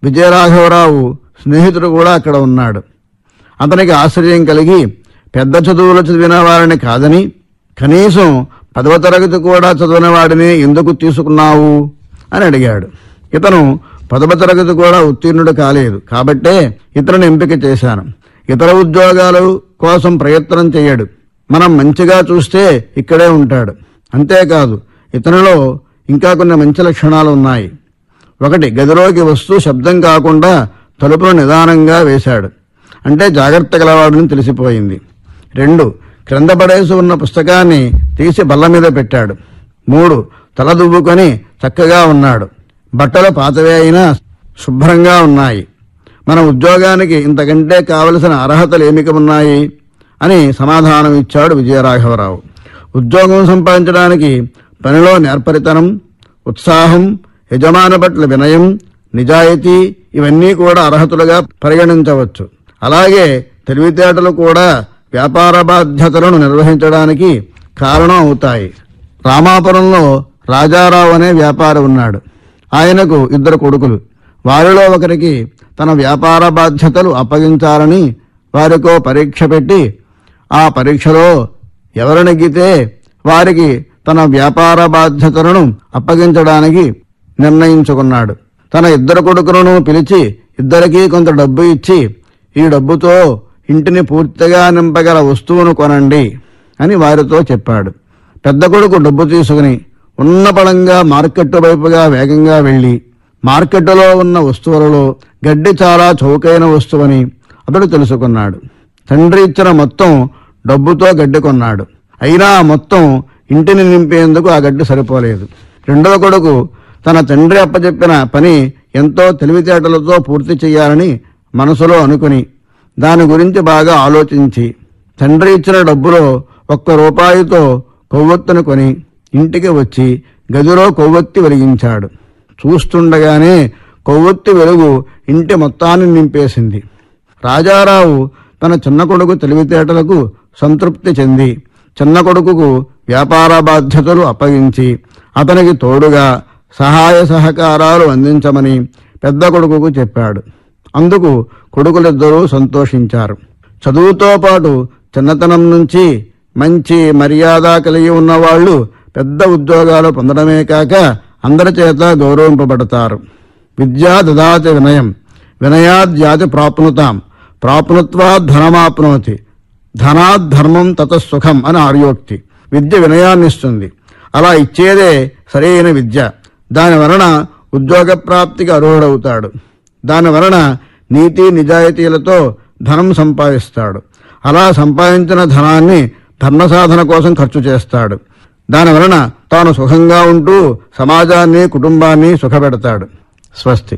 విజయరాఘవరావు స్నేహితుడు కూడా అక్కడ ఉన్నాడు అతనికి ఆశ్చర్యం కలిగి పెద్ద చదువులు చదివిన వారిని కాదని కనీసం పదవ తరగతి కూడా చదివిన వాడిని ఎందుకు తీసుకున్నావు అని అడిగాడు ఇతను పదవ తరగతి కూడా ఉత్తీర్ణుడు కాలేదు కాబట్టే ఇతరుని ఎంపిక చేశాను ఇతర ఉద్యోగాలు కోసం ప్రయత్నం చేయడు మనం మంచిగా చూస్తే ఇక్కడే ఉంటాడు అంతేకాదు ఇతనిలో ఇంకా కొన్ని మంచి లక్షణాలు ఉన్నాయి ఒకటి గదిలోకి వస్తూ శబ్దం కాకుండా తలుపును నిదానంగా వేశాడు అంటే జాగ్రత్త గలవాడని తెలిసిపోయింది రెండు క్రింద పడేసి ఉన్న పుస్తకాన్ని తీసి బల్ల మీద పెట్టాడు మూడు తల దువ్వుకొని చక్కగా ఉన్నాడు బట్టలు పాతవే అయినా శుభ్రంగా ఉన్నాయి మన ఉద్యోగానికి ఇంతకంటే కావలసిన అర్హతలు ఏమికి ఉన్నాయి అని సమాధానం ఇచ్చాడు విజయరాఘవరావు ఉద్యోగం సంపాదించడానికి పనిలో నేర్పరితనం ఉత్సాహం యజమాని పట్ల వినయం నిజాయితీ ఇవన్నీ కూడా అర్హతలుగా పరిగణించవచ్చు అలాగే తెలివితేటలు కూడా వ్యాపార బాధ్యతలను నిర్వహించడానికి కారణం అవుతాయి రామాపురంలో రాజారావు అనే వ్యాపారి ఉన్నాడు ఆయనకు ఇద్దరు కొడుకులు వారిలో ఒకరికి తన వ్యాపార బాధ్యతలు అప్పగించాలని వారికో పరీక్ష పెట్టి ఆ పరీక్షలో ఎవరు నెగ్గితే వారికి తన వ్యాపార బాధ్యతలను అప్పగించడానికి నిర్ణయించుకున్నాడు తన ఇద్దరు కొడుకులను పిలిచి ఇద్దరికీ కొంత డబ్బు ఇచ్చి ఈ డబ్బుతో ఇంటిని పూర్తిగా నింపగల వస్తువును కొనండి అని వారితో చెప్పాడు పెద్ద కొడుకు డబ్బు తీసుకుని ఉన్న పళంగా మార్కెట్ వైపుగా వేగంగా వెళ్లి మార్కెట్టులో ఉన్న వస్తువులలో గడ్డి చాలా చౌకైన వస్తువని అతడు తెలుసుకున్నాడు తండ్రి ఇచ్చిన మొత్తం డబ్బుతో గడ్డి కొన్నాడు అయినా ఆ మొత్తం ఇంటిని నింపేందుకు ఆ గడ్డి సరిపోలేదు రెండవ కొడుకు తన తండ్రి అప్పచెప్పిన పని ఎంతో తెలివితేటలతో పూర్తి చేయాలని మనసులో అనుకుని దాని గురించి బాగా ఆలోచించి తండ్రి ఇచ్చిన డబ్బులో ఒక్క రూపాయితో కొవ్వొత్తును కొని ఇంటికి వచ్చి గదిలో కొవ్వొత్తి వెలిగించాడు చూస్తుండగానే కొవ్వొత్తి వెలుగు ఇంటి మొత్తాన్ని నింపేసింది రాజారావు తన చిన్న కొడుకు తెలివితేటలకు సంతృప్తి చెంది చిన్న కొడుకుకు వ్యాపార బాధ్యతలు అప్పగించి అతనికి తోడుగా సహాయ సహకారాలు అందించమని పెద్ద కొడుకుకు చెప్పాడు అందుకు కొడుకులిద్దరూ సంతోషించారు చదువుతో పాటు చిన్నతనం నుంచి మంచి మర్యాద కలిగి ఉన్నవాళ్లు పెద్ద ఉద్యోగాలు పొందడమే కాక అందరి చేత గౌరవింపబడతారు విద్యా దదాతి వినయం వినయాద్యాతి ప్రాప్నుతాం ప్రాప్నుత్వాద్ ధనమాప్నోతి ధనాద్ ధర్మం తత సుఖం అని ఆర్యోక్తి విద్య వినయాన్నిస్తుంది అలా ఇచ్చేదే సరైన విద్య దాని వలన ఉద్యోగ ప్రాప్తికి అర్హుడవుతాడు దాని వలన నీతి నిజాయితీలతో ధనం సంపాదిస్తాడు అలా సంపాదించిన ధనాన్ని ధర్మ సాధన కోసం ఖర్చు చేస్తాడు దాని వలన తాను సుఖంగా ఉంటూ సమాజాన్ని కుటుంబాన్ని సుఖపెడతాడు స్వస్తి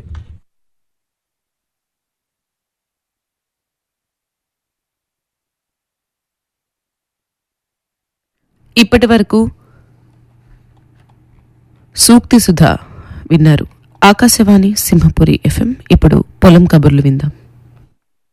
ఇప్పటి వరకు సూక్తి సుధా విన్నారు ఆకాశవాణి సింహపురి ఎఫ్ఎం ఇప్పుడు పొలం కబుర్లు విందాం